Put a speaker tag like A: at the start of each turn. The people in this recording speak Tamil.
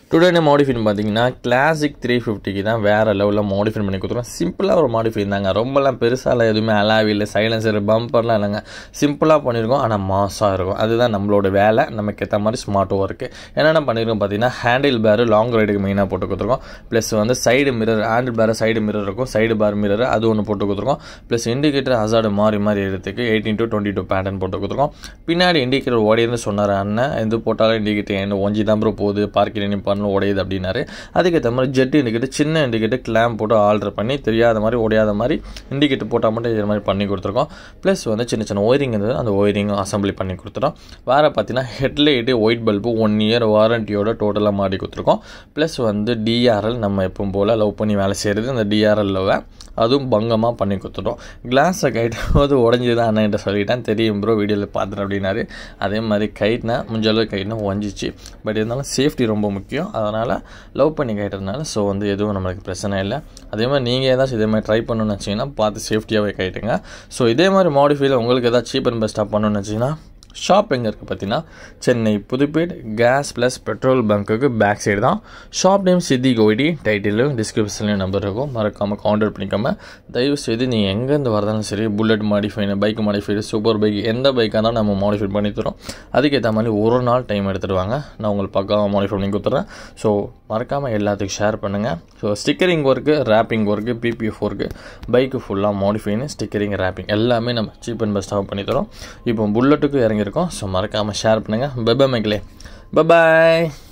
A: டுடே மாடிஃபைன் பார்த்தீங்கன்னா கிளாசிக் த்ரீ ஃபிஃப்டிக்கு தான் வேறு லெவலில் மாடிஃபை பண்ணி கொடுத்துருவோம் சிம்பிளாக ஒரு மாடிஃபை தாங்க ரொம்பலாம் பெருசால எதுவுமே அலாவி இல்லை சைலன்சர் பம்பர்லாம் இல்லைங்க சிம்பிளாக பண்ணியிருக்கோம் ஆனால் மாஸாக இருக்கும் அதுதான் நம்மளோட வேலை நமக்கு ஏற்ற மாதிரி ஸ்மார்ட்டும் இருக்குது என்னென்ன பண்ணியிருக்கோம் பார்த்தீங்கன்னா ஹேண்டில் பேர் லாங் ரைடுக்கு மெயினாக போட்டு கொடுத்துருக்கோம் ப்ளஸ் வந்து side mirror handle bar side mirror இருக்கும் சைடு பார் மிரர் அது ஒன்று போட்டு கொடுத்துருக்கோம் ப்ளஸ் இண்டிகேட்டர் ஹசார்டு மாறி மாறி எடுத்துக்கு eighteen to twenty two pattern போட்டு கொடுத்துருக்கோம் பின்னாடி இண்டிகேட்டர் ஓடின்னு சொன்னார் அண்ணன் எது போட்டாலும் இண்டிகேட்டர் என்ன ஒஞ்சி தான் ப்ரோ போகுது பார்க்கிங் நிப்பான்னு உடையுது அப்படின்னாரு அதுக்கேற்ற மாதிரி ஜெட் இண்டிகேட்டர் சின்ன இண்டிகேட்டர் கிளாம்ப் போட்டு ஆல்டர் பண்ணி தெரியாத மாதிரி உடையாத மாதிரி இண்டிகேட்டர் போட்டால் மட்டும் இது மாதிரி பண்ணி கொடுத்துருக்கோம் ப்ளஸ் வந்து சின்ன சின்ன ஒயரிங் இருந்தது அந்த ஒயரிங்கும் அசம்பிளி பண்ணி கொடுத்துட்டோம் வேறு பார்த்தீங்கன்னா headlight white bulb one year வாரண்டியோட டோட்டலாக மாடி கொடுத்துருக்கோம் ப்ளஸ் வந்து டிஆர்எல் நம்ம எப்பவும் போல் லவ் பண்ணி வேலை செய்கிறது அந்த டிஆர்எல்ல அதுவும் பங்கமாக பண்ணி கொடுத்துட்டோம் கிளாஸை கைட்டும் போது உடஞ்சி தான் அண்ணன்ட்ட சொல்லிட்டேன் தெரியும் ப்ரோ வீடியோவில் பார்த்துட்டு அப்படின்னாரு அதே மாதிரி கைட்னா முடிஞ்சளவு கைட்னா ஒஞ்சிச்சு பட் இருந்தாலும் சேஃப்டி ரொம்ப முக்கியம் அதனால் லவ் பண்ணி கைட்டதுனால ஸோ வந்து எதுவும் நம்மளுக்கு பிரச்சனை இல்லை அதே மாதிரி நீங்கள் ஏதாச்சும் இதே மாதிரி ட்ரை பண்ணணும்னு வச்சிங்கன்னா பார்த்து சேஃப்டியாகவே கைட்டுங்க ஸோ இதே மாதிரி மாடிஃபைல உங்களுக்கு ஏதாச்சும் சீப் அண்ட் பெஸ்ட்டாக பண்ணணும்னு வச்சிங்கன்னா ஷாப் எங்கே இருக்குது பார்த்தீங்கன்னா Chennai Pudupet gas plus petrol பங்க்குக்கு பேக் சைடு தான் ஷாப் நேம் சித்தி கோயிடி டைட்டிலும் டிஸ்கிரிப்ஷன்லேயும் நம்பர் இருக்கும் மறக்காமல் கான்டாக்ட் பண்ணிக்காம தயவு செய்து நீங்கள் எங்கேருந்து வரதாலும் சரி புல்லட் மாடிஃபைனு பைக் மாடிஃபைடு சூப்பர் பைக் எந்த பைக்காக இருந்தாலும் நம்ம மாடிஃபை பண்ணி தரோம் அதுக்கேற்ற மாதிரி ஒரு நாள் டைம் எடுத்துகிட்டு வாங்க நான் உங்களுக்கு பக்காவாக மாடிஃபை பண்ணி கொடுத்துட்றேன் ஸோ மறக்காமல் எல்லாத்துக்கும் ஷேர் பண்ணுங்கள் so stickering work wrapping work PPF work bike ஃபுல்லாக மாடிஃபைனு ஸ்டிக்கரிங் ரேப்பிங் எல்லாமே நம்ம சீப் அண்ட் பெஸ்ட்டாக பண்ணி தரோம் இப்போ புல்லட்டுக்கு இறங்கியிருக்கோம் ஸோ மறக்காமல் ஷேர் பண்ணுங்கள் பெபா மேக்லே பபாய்